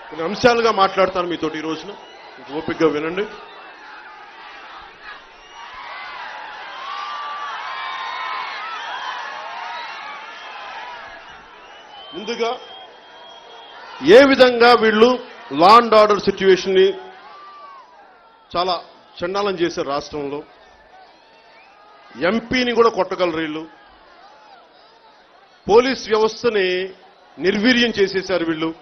కొన్ని అంశాలుగా మాట్లాడతాను మీతోటి ఈ రోజున కొంచెం ఓపికగా వినండి ముందుగా ఏ విధంగా వీళ్ళు లా అండ్ ఆర్డర్ సిచ్యువేషన్ ని చాలా చండాలం చేశారు రాష్ట్రంలో ఎంపీని కూడా కొట్టగలరు వీళ్ళు పోలీస్ వ్యవస్థని నిర్వీర్యం చేసేశారు వీళ్ళు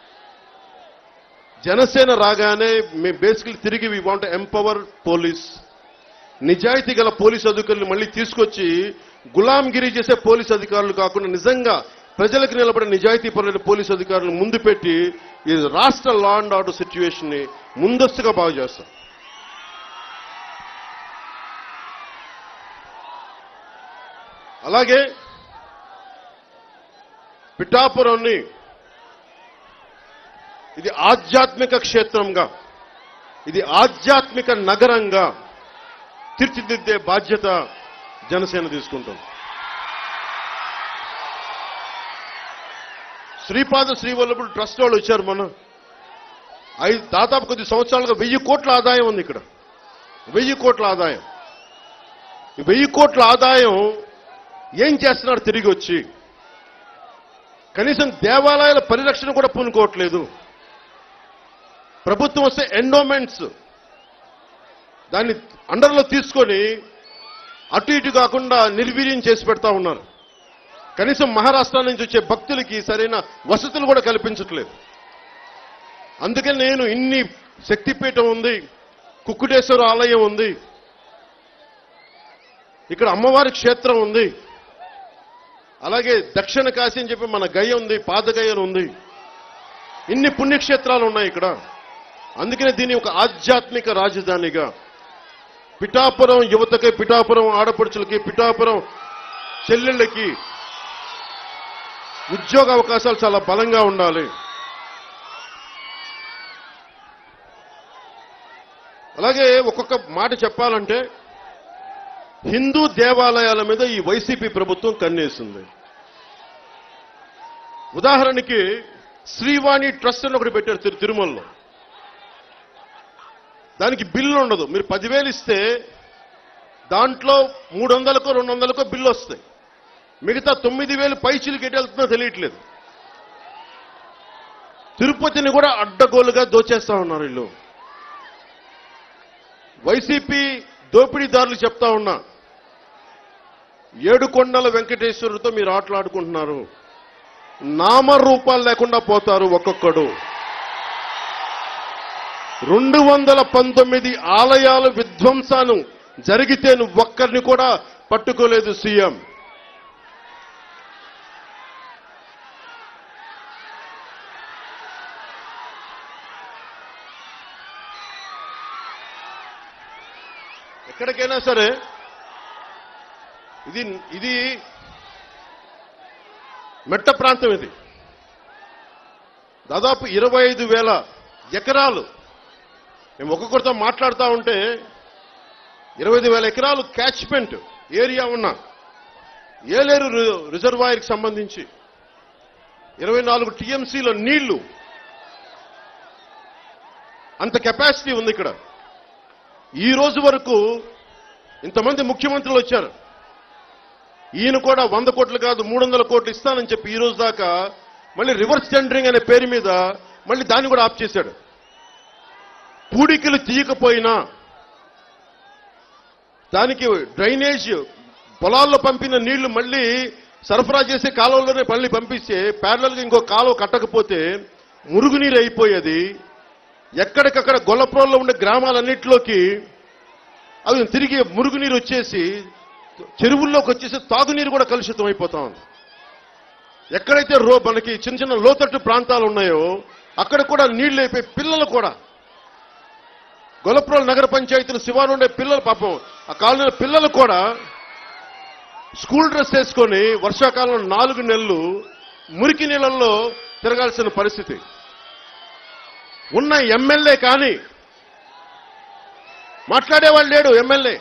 జనసేన రాగానే మేము బేసికలీ తిరిగి వి వాంట్ ఎంపవర్ పోలీస్ నిజాయితీ గల పోలీస్ అధికారులు మళ్ళీ తీసుకొచ్చి గులాంగిరి చేసే పోలీస్ అధికారులు కాకుండా నిజంగా ప్రజలకు నిలబడే నిజాయితీ పరులైన పోలీస్ అధికారులు ముందు పెట్టి ఈ రాష్ట్ర లా అండ్ ఆర్డర్ సిచ్యువేషన్ ని ముందస్తుగా బాగు చేస్తాం అలాగే పిఠాపురంని ఇది ఆధ్యాత్మిక క్షేత్రంగా ఇది ఆధ్యాత్మిక నగరంగా తీర్చిదిద్దే బాధ్యత జనసేన తీసుకుంటుంది శ్రీపాద శ్రీవల్లభుడు ట్రస్ట్ వాళ్ళు వచ్చారు మొన్న ఐదు దాదాపు కొద్ది సంవత్సరాలుగా వెయ్యి కోట్ల ఆదాయం ఉంది ఇక్కడ వెయ్యి కోట్ల ఆదాయం ఈ వెయ్యి కోట్ల ఆదాయం ఏం చేస్తున్నారు తిరిగి వచ్చి కనీసం దేవాలయాల పరిరక్షణ కూడా పూనుకోవట్లేదు ప్రభుత్వం వస్తే ఎండోమెంట్స్ దాన్ని అండర్లో తీసుకొని అటు ఇటు కాకుండా నిర్వీర్యం చేసి పెడతా ఉన్నారు కనీసం మహారాష్ట్ర నుంచి వచ్చే భక్తులకి సరైన వసతులు కూడా కల్పించట్లేదు అందుకని నేను ఇన్ని శక్తిపీఠం ఉంది కుక్కుటేశ్వర ఆలయం ఉంది ఇక్కడ అమ్మవారి క్షేత్రం ఉంది అలాగే దక్షిణ కాశీ అని చెప్పి మన గయ ఉంది పాదగయ ఉంది ఇన్ని పుణ్యక్షేత్రాలు ఉన్నాయి ఇక్కడ అందుకనే దీన్ని ఒక ఆధ్యాత్మిక రాజధానిగా పిఠాపురం యువతకి పిఠాపురం ఆడపడుచులకి పిఠాపురం చెల్లెళ్ళకి ఉద్యోగ అవకాశాలు చాలా బలంగా ఉండాలి అలాగే ఒక్కొక్క మాట చెప్పాలంటే హిందూ దేవాలయాల మీద ఈ వైసీపీ ప్రభుత్వం కన్నేసింది ఉదాహరణకి శ్రీవాణి ట్రస్ట్ అని ఒకటి పెట్టారు తిరు- తిరుమలలో దానికి బిల్లు ఉండదు మీరు పదివేలు ఇస్తే దాంట్లో మూడు వందలకో రెండు వందలకో బిల్లు వస్తాయి మిగతా తొమ్మిది వేలు పైచీలకి ఎటు వెళ్తుందో తెలియట్లేదు తిరుపతిని కూడా అడ్డగోలుగా దోచేస్తా ఉన్నారు వీళ్ళు వైసీపీ దోపిడీదారులు చెప్తా ఉన్నా ఏడుకొండల వెంకటేశ్వరుడితో మీరు ఆటలాడుకుంటున్నారు నామరూపాలు లేకుండా పోతారు ఒక్కొక్కడు రెండు వందల పంతొమ్మిది ఆలయాల విధ్వంసాలు జరిగితే నువ్వు ఒక్కరిని కూడా పట్టుకోలేదు సీఎం ఎక్కడికైనా సరే ఇది ఇది మెట్ట ప్రాంతం ఇది దాదాపు ఇరవై ఐదు వేల ఎకరాలు మేము ఒక్కొక్కరితో మాట్లాడుతూ ఉంటే ఇరవై ఐదు వేల ఎకరాలు క్యాచ్మెంట్ ఏరియా ఉన్న ఏలేరు రి- రిజర్వాయర్కి సంబంధించి ఇరవై నాలుగు టీఎంసీల నీళ్లు అంత కెపాసిటీ ఉంది ఇక్కడ ఈ రోజు వరకు ఇంతమంది ముఖ్యమంత్రులు వచ్చారు ఈయన కూడా వంద కోట్లు కాదు మూడు వందల కోట్లు ఇస్తానని చెప్పి ఈ రోజు దాకా మళ్ళీ రివర్స్ టెండరింగ్ అనే పేరు మీద మళ్ళీ దాన్ని కూడా ఆఫ్ చేశాడు పూడికలు తీయకపోయినా దానికి డ్రైనేజ్ పొలాల్లో పంపిన నీళ్లు మళ్ళీ సరఫరా చేసే కాలువలోనే మళ్ళీ పంపిస్తే ప్యారలల్ గా ఇంకో కాలువ కట్టకపోతే మురుగునీరు అయిపోయేది ఎక్కడికక్కడ గొల్లపురంలో ఉండే గ్రామాలన్నింటిలోకి అవి తిరిగి మురుగునీరు వచ్చేసి చెరువుల్లోకి వచ్చేసి తాగునీరు కూడా కలుషితం అయిపోతా ఉంది ఎక్కడైతే రో మనకి చిన్న చిన్న లోతట్టు ప్రాంతాలు ఉన్నాయో అక్కడ కూడా నీళ్లు అయిపోయి పిల్లలు కూడా గొల్లపురం నగర పంచాయతీలు శివారు ఉండే పిల్లలు పాపం ఆ కాలనీ పిల్లలు కూడా స్కూల్ డ్రెస్ వేసుకొని వర్షాకాలంలో నాలుగు నెలలు మురికి నీళ్ళల్లో తిరగాల్సిన పరిస్థితి ఉన్న ఎమ్మెల్యే కానీ మాట్లాడేవాళ్ళు లేడు ఎమ్మెల్యే